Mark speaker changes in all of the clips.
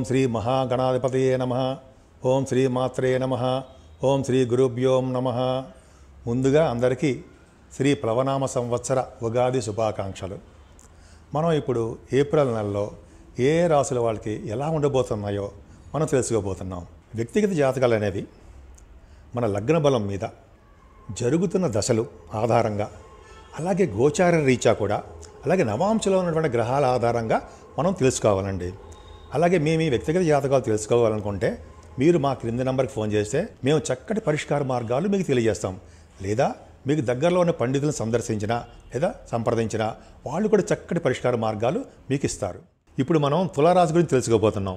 Speaker 1: శ్రీ మహాగణాధిపతయే నమ ఓం శ్రీ మాత్రే నమ ఓం శ్రీ గురుభ్యోం నమ ముందుగా అందరికీ శ్రీ ప్లవనామ సంవత్సర ఉగాది శుభాకాంక్షలు మనం ఇప్పుడు ఏప్రిల్ నెలలో ఏ ఏ రాసుల వాళ్ళకి ఎలా ఉండబోతున్నాయో మనం తెలుసుకోబోతున్నాం వ్యక్తిగత జాతకాలు అనేవి మన లగ్న బలం మీద జరుగుతున్న దశలు ఆధారంగా అలాగే గోచార రీత్యా కూడా అలాగే నవాంశలో ఉన్నటువంటి గ్రహాల ఆధారంగా మనం తెలుసుకోవాలండి అలాగే మేము ఈ వ్యక్తిగత జాతకాలు తెలుసుకోవాలనుకుంటే మీరు మా క్రింది నెంబర్కి ఫోన్ చేస్తే మేము చక్కటి పరిష్కార మార్గాలు మీకు తెలియజేస్తాం లేదా మీకు దగ్గరలో ఉన్న పండితులను సందర్శించినా లేదా సంప్రదించినా వాళ్ళు కూడా చక్కటి పరిష్కార మార్గాలు మీకు ఇస్తారు ఇప్పుడు మనం తులారాశి గురించి తెలుసుకోబోతున్నాం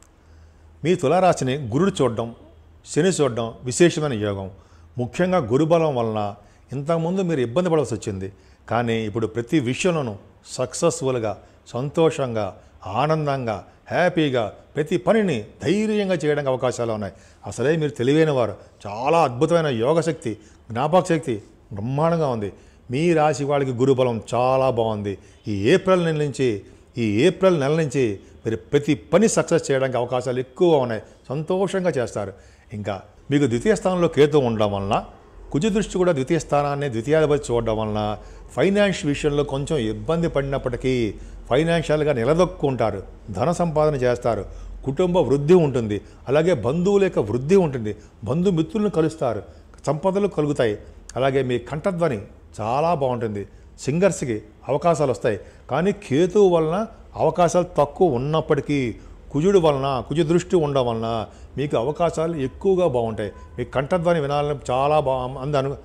Speaker 1: మీ తులారాశిని గురుడు చూడడం శని చూడడం విశేషమైన యోగం ముఖ్యంగా గురుబలం వలన ఇంతకుముందు మీరు ఇబ్బంది పడవలసి వచ్చింది కానీ ఇప్పుడు ప్రతి విషయంలోనూ సక్సెస్ఫుల్గా సంతోషంగా ఆనందంగా హ్యాపీగా ప్రతి పనిని ధైర్యంగా చేయడానికి అవకాశాలు ఉన్నాయి అసలే మీరు తెలివైన వారు చాలా అద్భుతమైన యోగ శక్తి జ్ఞాపక శక్తి బ్రహ్మాండంగా ఉంది మీ రాశి వాళ్ళకి గురుబలం చాలా బాగుంది ఈ ఏప్రిల్ నెల నుంచి ఈ ఏప్రిల్ నెల నుంచి మీరు ప్రతి పని సక్సెస్ చేయడానికి అవకాశాలు ఎక్కువ ఉన్నాయి సంతోషంగా చేస్తారు ఇంకా మీకు ద్వితీయ స్థానంలో కేతు ఉండడం వలన కుజ దృష్టి కూడా ద్వితీయ స్థానాన్ని ద్వితీయాధిపతి చూడడం వలన ఫైనాన్స్ విషయంలో కొంచెం ఇబ్బంది పడినప్పటికీ ఫైనాన్షియల్గా నిలదొక్కుంటారు ధన సంపాదన చేస్తారు కుటుంబ వృద్ధి ఉంటుంది అలాగే బంధువుల యొక్క వృద్ధి ఉంటుంది బంధుమిత్రులను కలుస్తారు సంపదలు కలుగుతాయి అలాగే మీ కంఠధ్వని చాలా బాగుంటుంది సింగర్స్కి అవకాశాలు వస్తాయి కానీ కేతువు వలన అవకాశాలు తక్కువ ఉన్నప్పటికీ కుజుడు వలన కుజ దృష్టి ఉండడం వలన మీకు అవకాశాలు ఎక్కువగా బాగుంటాయి మీ కంఠధ్వని వినాలని చాలా బా అంది అను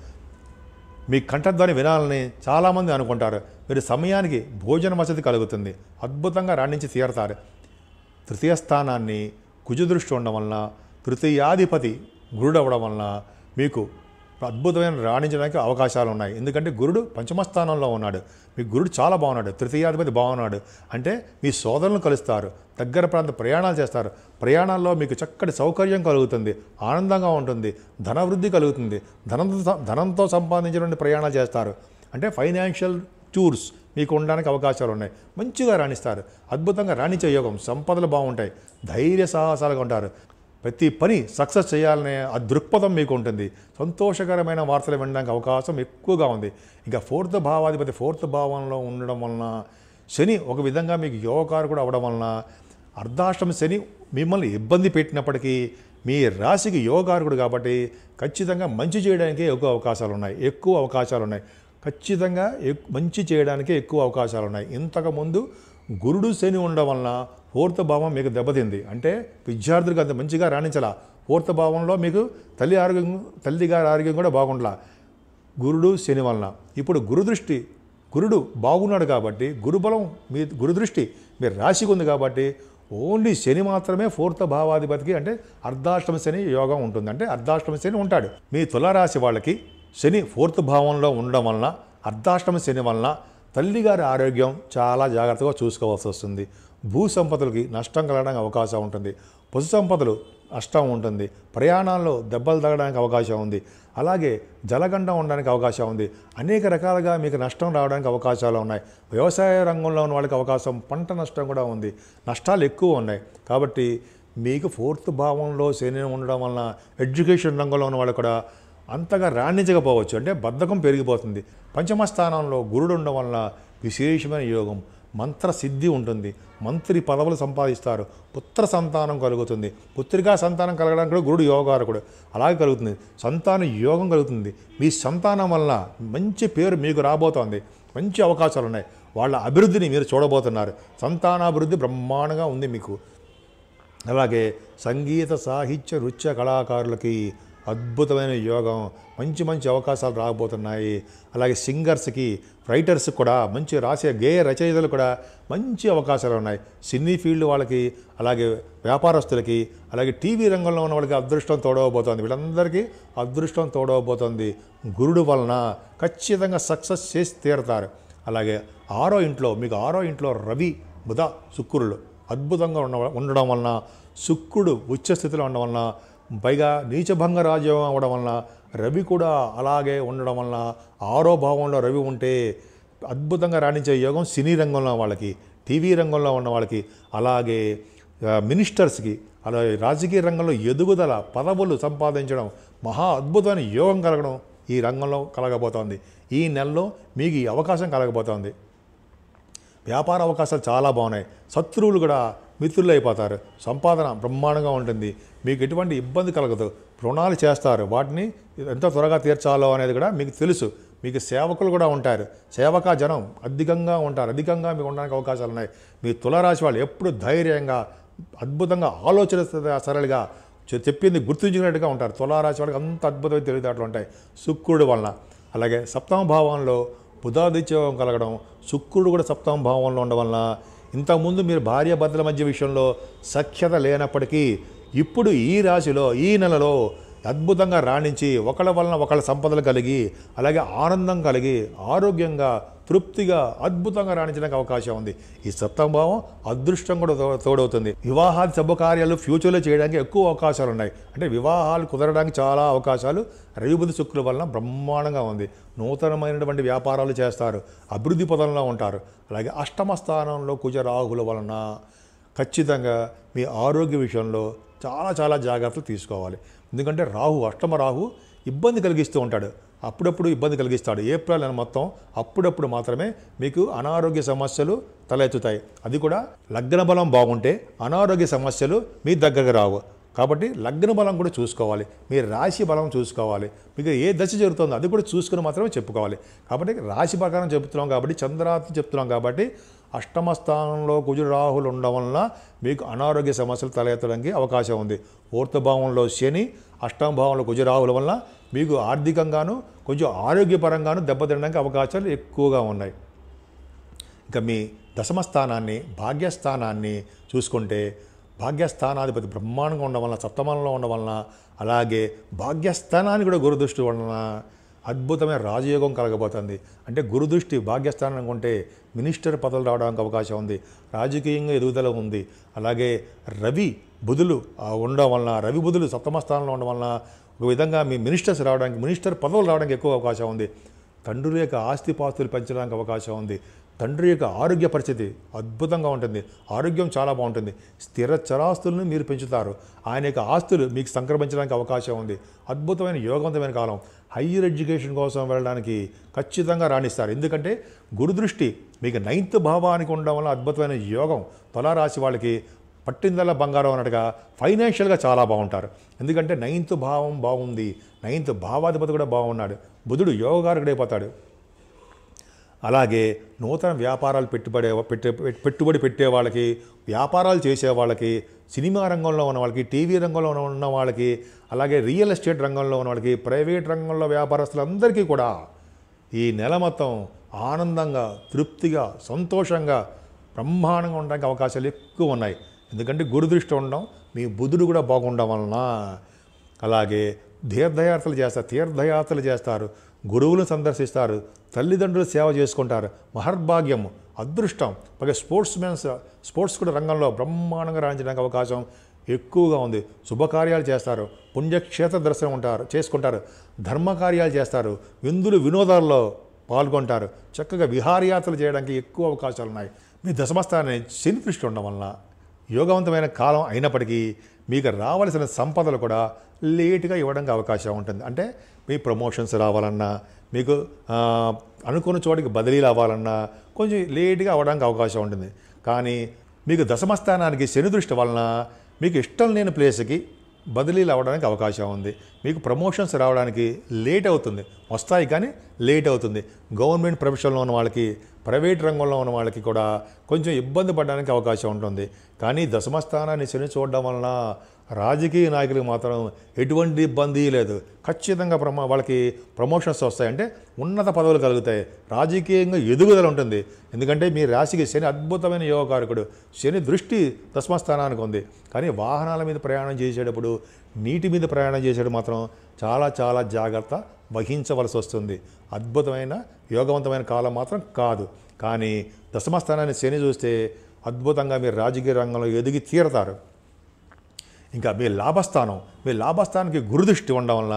Speaker 1: మీ కంఠధ్వని వినాలని చాలామంది అనుకుంటారు మీరు సమయానికి భోజన వసతి కలుగుతుంది అద్భుతంగా రాణించి తీరతారు తృతీయ స్థానాన్ని కుజ దృష్టి ఉండడం వలన తృతీయాధిపతి గురుడు అవ్వడం వలన మీకు అద్భుతమైన రాణించడానికి అవకాశాలు ఉన్నాయి ఎందుకంటే గురుడు పంచమ స్థానంలో ఉన్నాడు మీ గురుడు చాలా బాగున్నాడు తృతీయాధిపతి బాగున్నాడు అంటే మీ సోదరులను కలుస్తారు దగ్గర ప్రాంత ప్రయాణాలు చేస్తారు ప్రయాణాల్లో మీకు చక్కటి సౌకర్యం కలుగుతుంది ఆనందంగా ఉంటుంది ధనవృద్ధి కలుగుతుంది ధనంతో ధనంతో సంపాదించినటువంటి ప్రయాణాలు చేస్తారు అంటే ఫైనాన్షియల్ టూర్స్ మీకు ఉండడానికి అవకాశాలు ఉన్నాయి మంచిగా రాణిస్తారు అద్భుతంగా రాణించే యోగం సంపదలు బాగుంటాయి ధైర్య సాహసాలుగా ఉంటారు ప్రతి పని సక్సెస్ చేయాలనే ఆ దృక్పథం మీకు ఉంటుంది సంతోషకరమైన వార్తలు వినడానికి అవకాశం ఎక్కువగా ఉంది ఇంకా ఫోర్త్ భావాధిపతి ఫోర్త్ భావంలో ఉండడం వలన శని ఒక విధంగా మీకు యోగకారకుడు అవడం వలన అర్ధాష్టమ శని మిమ్మల్ని ఇబ్బంది పెట్టినప్పటికీ మీ రాశికి యోగకారకుడు కాబట్టి ఖచ్చితంగా మంచి చేయడానికి ఎక్కువ అవకాశాలు ఉన్నాయి ఎక్కువ అవకాశాలు ఉన్నాయి ఖచ్చితంగా ఎక్- మంచి చేయడానికి ఎక్కువ అవకాశాలు ఉన్నాయి ఇంతకుముందు గురుడు శని ఉండడం వలన ఫోర్త్ భావం మీకు దెబ్బతింది అంటే విద్యార్థులకు అంత మంచిగా రాణించలా ఫోర్త్ భావంలో మీకు తల్లి ఆరోగ్యం తల్లి గారి ఆరోగ్యం కూడా బాగుండలా గురుడు శని వలన ఇప్పుడు గురుదృష్టి గురుడు బాగున్నాడు కాబట్టి గురుబలం మీ గురుదృష్టి మీ రాశికి ఉంది కాబట్టి ఓన్లీ శని మాత్రమే ఫోర్త్ భావాధిపతికి అంటే అర్ధాష్టమ శని యోగం ఉంటుంది అంటే అర్ధాష్టమ శని ఉంటాడు మీ తులరాశి వాళ్ళకి శని ఫోర్త్ భావంలో ఉండడం వలన అర్ధాష్టమ శని వలన తల్లిగారి ఆరోగ్యం చాలా జాగ్రత్తగా చూసుకోవాల్సి వస్తుంది భూ సంపదలకి నష్టం కలగడానికి అవకాశం ఉంటుంది పశు సంపదలు నష్టం ఉంటుంది ప్రయాణాల్లో దెబ్బలు తగ్గడానికి అవకాశం ఉంది అలాగే జలగండం ఉండడానికి అవకాశం ఉంది అనేక రకాలుగా మీకు నష్టం రావడానికి అవకాశాలు ఉన్నాయి వ్యవసాయ రంగంలో ఉన్న వాళ్ళకి అవకాశం పంట నష్టం కూడా ఉంది నష్టాలు ఎక్కువ ఉన్నాయి కాబట్టి మీకు ఫోర్త్ భావంలో శని ఉండడం వలన ఎడ్యుకేషన్ రంగంలో ఉన్న వాళ్ళు కూడా అంతగా రాణించకపోవచ్చు అంటే బద్ధకం పెరిగిపోతుంది పంచమ స్థానంలో గురుడు ఉండడం వలన విశేషమైన యోగం మంత్ర సిద్ధి ఉంటుంది మంత్రి పదవులు సంపాదిస్తారు పుత్ర సంతానం కలుగుతుంది పుత్రికా సంతానం కలగడానికి కూడా గురుడు యోగారకుడు అలాగే కలుగుతుంది సంతాన యోగం కలుగుతుంది మీ సంతానం వలన మంచి పేరు మీకు రాబోతోంది మంచి అవకాశాలు ఉన్నాయి వాళ్ళ అభివృద్ధిని మీరు చూడబోతున్నారు సంతానాభివృద్ధి బ్రహ్మాండంగా ఉంది మీకు అలాగే సంగీత సాహిత్య నృత్య కళాకారులకి అద్భుతమైన యోగం మంచి మంచి అవకాశాలు రాబోతున్నాయి అలాగే సింగర్స్కి రైటర్స్కి కూడా మంచి రాసే గేయ రచయితలు కూడా మంచి అవకాశాలు ఉన్నాయి సినీ ఫీల్డ్ వాళ్ళకి అలాగే వ్యాపారస్తులకి అలాగే టీవీ రంగంలో ఉన్న వాళ్ళకి అదృష్టం తోడవబోతోంది వీళ్ళందరికీ అదృష్టం తోడవబోతోంది గురుడు వలన ఖచ్చితంగా సక్సెస్ చేసి తీరతారు అలాగే ఆరో ఇంట్లో మీకు ఆరో ఇంట్లో రవి బుధ శుక్రులు అద్భుతంగా ఉండ ఉండడం వలన శుక్రుడు ఉచ్చ స్థితిలో ఉండడం వలన పైగా నీచభంగ రాజ్యం అవ్వడం వలన రవి కూడా అలాగే ఉండడం వలన ఆరో భావంలో రవి ఉంటే అద్భుతంగా రాణించే యోగం సినీ రంగంలో వాళ్ళకి టీవీ రంగంలో ఉన్న వాళ్ళకి అలాగే ఆ, మినిస్టర్స్కి అలా రాజకీయ రంగంలో ఎదుగుదల పదవులు సంపాదించడం మహా అద్భుతమైన యోగం కలగడం ఈ రంగంలో కలగబోతోంది ఈ నెలలో మీకు ఈ అవకాశం కలగబోతోంది వ్యాపార అవకాశాలు చాలా బాగున్నాయి శత్రువులు కూడా మిత్రులు అయిపోతారు సంపాదన బ్రహ్మాండంగా ఉంటుంది మీకు ఎటువంటి ఇబ్బంది కలగదు రుణాలు చేస్తారు వాటిని ఎంత త్వరగా తీర్చాలో అనేది కూడా మీకు తెలుసు మీకు సేవకులు కూడా ఉంటారు సేవకా జనం అధికంగా ఉంటారు అధికంగా మీకు ఉండడానికి అవకాశాలు ఉన్నాయి మీ తులరాశి వాళ్ళు ఎప్పుడు ధైర్యంగా అద్భుతంగా ఆలోచన సరళిగా చె- చెప్పింది గుర్తుంచుకున్నట్టుగా ఉంటారు తులారాశి వాళ్ళకి అంత అద్భుతమైన తెలివితేటలు ఉంటాయి శుక్రుడు వలన అలాగే సప్తమ భావంలో బుధాదిత్యోగం కలగడం శుక్రుడు కూడా సప్తమ భావంలో ఉండడం వలన ఇంతకుముందు మీరు భార్య భర్తల మధ్య విషయంలో సఖ్యత లేనప్పటికీ ఇప్పుడు ఈ రాశిలో ఈ నెలలో అద్భుతంగా రాణించి ఒకళ్ళ వలన ఒకళ్ళ సంపదలు కలిగి అలాగే ఆనందం కలిగి ఆరోగ్యంగా తృప్తిగా అద్భుతంగా రాణించడానికి అవకాశం ఉంది ఈ సప్తమ భావం అదృష్టం కూడా తో- తోడవుతుంది వివాహాది శుభకార్యాలు ఫ్యూచర్లో చేయడానికి ఎక్కువ అవకాశాలు ఉన్నాయి అంటే వివాహాలు కుదరడానికి చాలా అవకాశాలు రవిబుద్ధి శుక్రుల వలన బ్రహ్మాండంగా ఉంది నూతనమైనటువంటి వ్యాపారాలు చేస్తారు అభివృద్ధి పదంలో ఉంటారు అలాగే అష్టమ స్థానంలో కుజ రాహుల వలన ఖచ్చితంగా మీ ఆరోగ్య విషయంలో చాలా చాలా జాగ్రత్తలు తీసుకోవాలి ఎందుకంటే రాహు అష్టమ రాహు ఇబ్బంది కలిగిస్తూ ఉంటాడు అప్పుడప్పుడు ఇబ్బంది కలిగిస్తాడు ఏప్రిల్ నెల మొత్తం అప్పుడప్పుడు మాత్రమే మీకు అనారోగ్య సమస్యలు తలెత్తుతాయి అది కూడా లగ్న బలం బాగుంటే అనారోగ్య సమస్యలు మీ దగ్గరకు రావు కాబట్టి లగ్న బలం కూడా చూసుకోవాలి మీ రాశి బలం చూసుకోవాలి మీకు ఏ దశ జరుగుతుందో అది కూడా చూసుకుని మాత్రమే చెప్పుకోవాలి కాబట్టి రాశి ప్రకారం చెప్తున్నాం కాబట్టి చంద్రార్థం చెప్తున్నాం కాబట్టి అష్టమ స్థానంలో కుజుడు రాహులు ఉండడం వలన మీకు అనారోగ్య సమస్యలు తలెత్తడానికి అవకాశం ఉంది పూర్త భావంలో శని అష్టమ భావంలో కుజరాహుల వలన మీకు ఆర్థికంగాను కొంచెం ఆరోగ్యపరంగాను దెబ్బతినడానికి అవకాశాలు ఎక్కువగా ఉన్నాయి ఇంకా మీ దశమ స్థానాన్ని భాగ్యస్థానాన్ని చూసుకుంటే భాగ్యస్థానాధిపతి బ్రహ్మాండంగా ఉండడం వలన సప్తమంలో ఉండడం వలన అలాగే భాగ్యస్థానాన్ని కూడా గురుదృష్టి వలన అద్భుతమైన రాజయోగం కలగబోతుంది అంటే గురుదృష్టి భాగ్యస్థానం ఉంటే మినిస్టర్ పదవులు రావడానికి అవకాశం ఉంది రాజకీయంగా ఎదుగుదల ఉంది అలాగే రవి బుధులు ఆ ఉండడం వలన రవి బుధులు సప్తమ స్థానంలో ఉండడం వలన ఒక విధంగా మీ మినిస్టర్స్ రావడానికి మినిస్టర్ పదవులు రావడానికి ఎక్కువ అవకాశం ఉంది తండ్రుల యొక్క ఆస్తిపాస్తులు పెంచడానికి అవకాశం ఉంది తండ్రి యొక్క ఆరోగ్య పరిస్థితి అద్భుతంగా ఉంటుంది ఆరోగ్యం చాలా బాగుంటుంది స్థిర చరాస్తులను మీరు పెంచుతారు ఆయన యొక్క ఆస్తులు మీకు సంక్రమించడానికి అవకాశం ఉంది అద్భుతమైన యోగవంతమైన కాలం హయ్యర్ ఎడ్యుకేషన్ కోసం వెళ్ళడానికి ఖచ్చితంగా రాణిస్తారు ఎందుకంటే గురుదృష్టి మీకు నైన్త్ భావానికి ఉండడం వల్ల అద్భుతమైన యోగం తులారాశి వాళ్ళకి పట్టిందల్లా బంగారం అన్నట్టుగా ఫైనాన్షియల్గా చాలా బాగుంటారు ఎందుకంటే నైన్త్ భావం బాగుంది నైన్త్ భావాధిపతి కూడా బాగున్నాడు బుధుడు యోగకారకుడైపోతాడు అలాగే నూతన వ్యాపారాలు పెట్టుబడి పెట్టే పెట్టుబడి పెట్టే వాళ్ళకి వ్యాపారాలు చేసే వాళ్ళకి సినిమా రంగంలో ఉన్న వాళ్ళకి టీవీ రంగంలో ఉన్న వాళ్ళకి అలాగే రియల్ ఎస్టేట్ రంగంలో ఉన్న వాళ్ళకి ప్రైవేట్ రంగంలో వ్యాపారస్తులందరికీ కూడా ఈ నెల మొత్తం ఆనందంగా తృప్తిగా సంతోషంగా బ్రహ్మాండంగా ఉండడానికి అవకాశాలు ఎక్కువ ఉన్నాయి ఎందుకంటే గురుదృష్టి ఉండడం మీ బుధుడు కూడా బాగుండడం వలన అలాగే తీర్థయాత్రలు చేస్తారు తీర్థయాత్రలు చేస్తారు గురువులను సందర్శిస్తారు తల్లిదండ్రులు సేవ చేసుకుంటారు మహర్భాగ్యం అదృష్టం పైగా స్పోర్ట్స్ మెన్స్ స్పోర్ట్స్ కూడా రంగంలో బ్రహ్మాండంగా రాణించడానికి అవకాశం ఎక్కువగా ఉంది శుభకార్యాలు చేస్తారు పుణ్యక్షేత్ర దర్శనం ఉంటారు చేసుకుంటారు ధర్మకార్యాలు చేస్తారు విందులు వినోదాల్లో పాల్గొంటారు చక్కగా విహారయాత్రలు చేయడానికి ఎక్కువ అవకాశాలు ఉన్నాయి మీ దశమస్థానాన్ని శని దృష్టి ఉండడం వలన యోగవంతమైన కాలం అయినప్పటికీ మీకు రావలసిన సంపదలు కూడా లేటుగా ఇవ్వడానికి అవకాశం ఉంటుంది అంటే మీ ప్రమోషన్స్ రావాలన్నా మీకు ఆ, అనుకున్న చోటికి బదిలీలు అవ్వాలన్నా కొంచెం లేటుగా అవ్వడానికి అవకాశం ఉంటుంది కానీ మీకు దశమస్థానానికి శని దృష్టి వలన మీకు ఇష్టం లేని ప్లేస్కి బదిలీలు అవ్వడానికి అవకాశం ఉంది మీకు ప్రమోషన్స్ రావడానికి లేట్ అవుతుంది వస్తాయి కానీ లేట్ అవుతుంది గవర్నమెంట్ ప్రొఫెషన్లో ఉన్న వాళ్ళకి ప్రైవేట్ రంగంలో ఉన్న వాళ్ళకి కూడా కొంచెం ఇబ్బంది పడడానికి అవకాశం ఉంటుంది కానీ దశమస్థానాన్ని శని చూడడం వలన రాజకీయ నాయకులకు మాత్రం ఎటువంటి ఇబ్బంది లేదు ఖచ్చితంగా ప్రమో వాళ్ళకి ప్రమోషన్స్ వస్తాయి అంటే ఉన్నత పదవులు కలుగుతాయి రాజకీయంగా ఎదుగుదల ఉంటుంది ఎందుకంటే మీ రాశికి శని అద్భుతమైన యోగకారకుడు శని దృష్టి దశమస్థానానికి ఉంది కానీ వాహనాల మీద ప్రయాణం చేసేటప్పుడు నీటి మీద ప్రయాణం చేసేటప్పుడు మాత్రం చాలా చాలా జాగ్రత్త వహించవలసి వస్తుంది అద్భుతమైన యోగవంతమైన కాలం మాత్రం కాదు కానీ దశమస్థానాన్ని శని చూస్తే అద్భుతంగా మీరు రాజకీయ రంగంలో ఎదిగి తీరతారు ఇంకా మీ లాభస్థానం మీ లాభస్థానానికి గురుదృష్టి ఉండడం వలన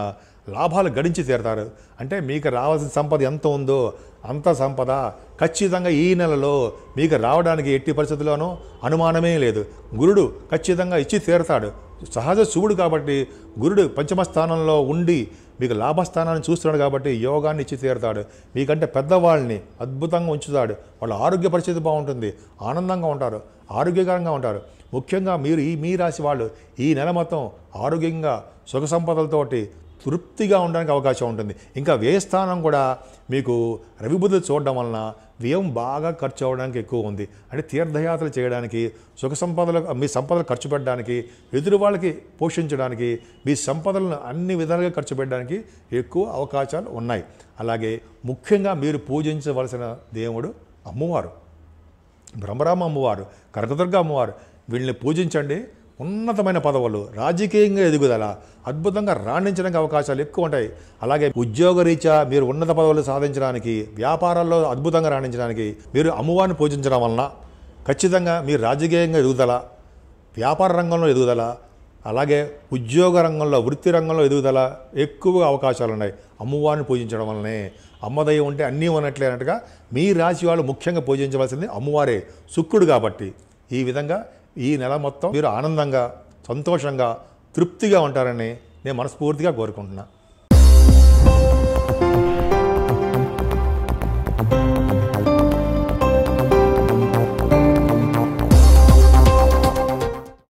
Speaker 1: లాభాలు గడించి తీరతారు అంటే మీకు రావాల్సిన సంపద ఎంత ఉందో అంత సంపద ఖచ్చితంగా ఈ నెలలో మీకు రావడానికి ఎట్టి పరిస్థితుల్లోనూ అనుమానమే లేదు గురుడు ఖచ్చితంగా ఇచ్చి తీరతాడు సహజ శివుడు కాబట్టి గురుడు పంచమ స్థానంలో ఉండి మీకు లాభస్థానాన్ని చూస్తున్నాడు కాబట్టి యోగాన్ని ఇచ్చి తీరుతాడు మీకంటే పెద్దవాళ్ళని అద్భుతంగా ఉంచుతాడు వాళ్ళ ఆరోగ్య పరిస్థితి బాగుంటుంది ఆనందంగా ఉంటారు ఆరోగ్యకరంగా ఉంటారు ముఖ్యంగా మీరు ఈ మీ రాశి వాళ్ళు ఈ నెల మొత్తం ఆరోగ్యంగా సుఖ సంపదలతోటి తృప్తిగా ఉండడానికి అవకాశం ఉంటుంది ఇంకా వ్యయ స్థానం కూడా మీకు రవిబుద్ధులు చూడడం వలన వ్యయం బాగా ఖర్చు అవ్వడానికి ఎక్కువ ఉంది అంటే తీర్థయాత్రలు చేయడానికి సుఖ సంపదలు మీ సంపదలు ఖర్చు పెట్టడానికి ఎదురు వాళ్ళకి పోషించడానికి మీ సంపదలను అన్ని విధాలుగా ఖర్చు పెట్టడానికి ఎక్కువ అవకాశాలు ఉన్నాయి అలాగే ముఖ్యంగా మీరు పూజించవలసిన దేవుడు అమ్మవారు బ్రహ్మరామ అమ్మవారు కనకదుర్గ అమ్మవారు వీళ్ళని పూజించండి ఉన్నతమైన పదవులు రాజకీయంగా ఎదుగుదల అద్భుతంగా రాణించడానికి అవకాశాలు ఎక్కువ ఉంటాయి అలాగే ఉద్యోగరీత్యా మీరు ఉన్నత పదవులు సాధించడానికి వ్యాపారాల్లో అద్భుతంగా రాణించడానికి మీరు అమ్మవారిని పూజించడం వలన ఖచ్చితంగా మీరు రాజకీయంగా ఎదుగుదల వ్యాపార రంగంలో ఎదుగుదల అలాగే ఉద్యోగ రంగంలో వృత్తి రంగంలో ఎదుగుదల ఎక్కువ అవకాశాలు ఉన్నాయి అమ్మవారిని పూజించడం వల్లనే అమ్మదయ్యం ఉంటే అన్నీ ఉన్నట్లే అన్నట్టుగా మీ రాశి వాళ్ళు ముఖ్యంగా పూజించవలసింది అమ్మవారే శుక్రుడు కాబట్టి ఈ విధంగా ఈ నెల మొత్తం మీరు ఆనందంగా సంతోషంగా తృప్తిగా ఉంటారని నేను మనస్ఫూర్తిగా కోరుకుంటున్నా